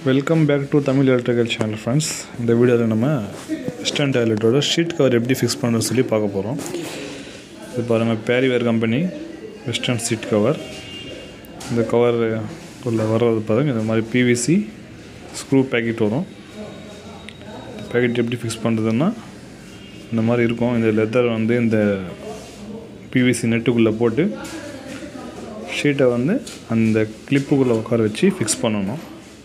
welcome back to Tamil electrical channel friends இந்த வீடியோவில் நம்ம வெஸ்டர்ன் டாய்லெட்டோட ஷீட் கவர் எப்படி ஃபிக்ஸ் பண்ணுறது சொல்லி பார்க்க போகிறோம் இது பாருங்கள் Parryware company western seat cover இந்த கவர் உள்ள வர்றது பாருங்கள் இந்த மாதிரி பிவிசி ஸ்க்ரூ பேக்கெட் வரும் பேக்கெட் எப்படி ஃபிக்ஸ் பண்ணுறதுன்னா இந்த மாதிரி இருக்கும் இந்த லெதர் வந்து இந்த பிவிசி நெட்டுக்குள்ளே போட்டு ஷீட்டை வந்து அந்த கிளிப்புக்குள்ளே உட்கார வச்சு ஃபிக்ஸ் பண்ணணும்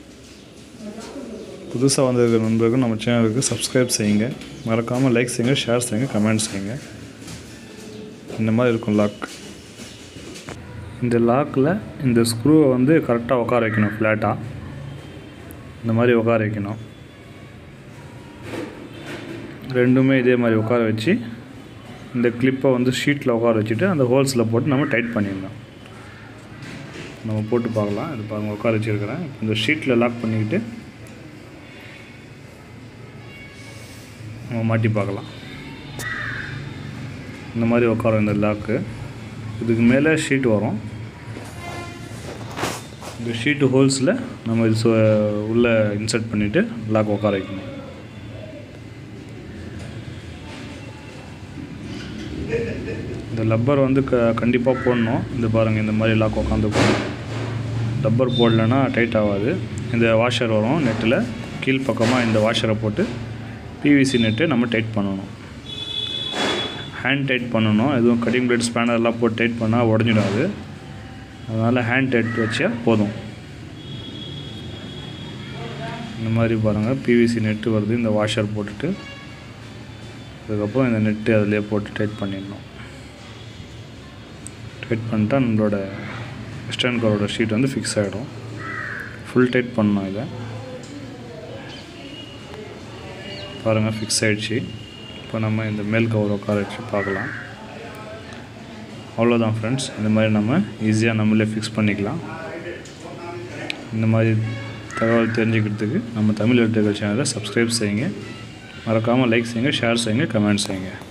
புதுசாக வந்திருக்கிற நண்பர்கள் நம்ம சேனலுக்கு சப்ஸ்கிரைப் செய்யுங்க மறக்காமல் லைக் செய்யுங்க ஷேர் செய்யுங்க கமெண்ட் செய்யுங்க இந்த மாதிரி இருக்கும் லாக் இந்த லாக்கில் இந்த ஸ்க்ரூவை வந்து கரெக்டாக உட்கார வைக்கணும் ஃப்ளாட்டாக இந்த மாதிரி உட்கார வைக்கணும் ரெண்டுமே இதே மாதிரி உட்கார வச்சு இந்த கிளிப்பை வந்து ஷீட்டில் உட்கார வச்சுட்டு அந்த ஹோல்ஸில் போட்டு நம்ம டைட் பண்ணிடலாம் நம்ம போட்டு பார்க்கலாம் இது பாருங்கள் உட்கார வச்சுருக்கிறேன் இந்த ஷீட்டில் லாக் பண்ணிக்கிட்டு நம்ம மாட்டி பார்க்கலாம் இந்த மாதிரி உட்காரும் இந்த லாக்கு இதுக்கு மேலே ஷீட் வரும் இந்த ஷீட்டு ஹோல்ஸில் நம்ம இது சு- உள்ளே இன்சர்ட் பண்ணிவிட்டு லாக் உட்கார வைக்கணும் இந்த லப்பர் வந்து க கண்டிப்பாக போடணும் இந்த பாருங்கள் இந்த மாதிரி லாக் உட்காந்து போடணும் ரப்பர் போடலைன்னா டைட் ஆகாது இந்த வாஷர் வரும் நெட்டில் கீழ்ப்பக்கமாக இந்த வாஷரை போட்டு பிவிசி நெட்டு நம்ம டைட் பண்ணணும் ஹேண்ட் டைட் பண்ணணும் எதுவும் கட்டிங் பிளேட் ஸ்பேனர்லாம் போட்டு டைட் பண்ணால் உடஞ்சிடாது அதனால் ஹேண்ட் டைட் வச்சா போதும் இந்த மாதிரி பாருங்கள் பிவிசி நெட்டு வருது இந்த வாஷர் போட்டுட்டு அதுக்கப்புறம் இந்த நெட்டு அதிலே போட்டு டைட் பண்ணிடணும் டைட் பண்ணிட்டா நம்மளோட வெஸ்டர்ன் கவரோட ஷீட் வந்து ஃபிக்ஸ் ஆகிடும் ஃபுல் டைட் பண்ணணும் இதை பாருங்கள் ஃபிக்ஸ் ஆகிடுச்சு இப்போ நம்ம இந்த மேல் கவர் உட்கார வச்சு பார்க்கலாம் அவ்வளோதான் ஃப்ரெண்ட்ஸ் இந்த மாதிரி நம்ம ஈஸியாக நம்மளே ஃபிக்ஸ் பண்ணிக்கலாம் இந்த மாதிரி தகவல் தெரிஞ்சுக்கிறதுக்கு நம்ம தமிழ் எலக்ட்ரிக்கல் சேனலை சப்ஸ்கிரைப் செய்யுங்க மறக்காமல் லைக் செய்யுங்க ஷேர் செய்யுங்க கமெண்ட் செய்யுங்க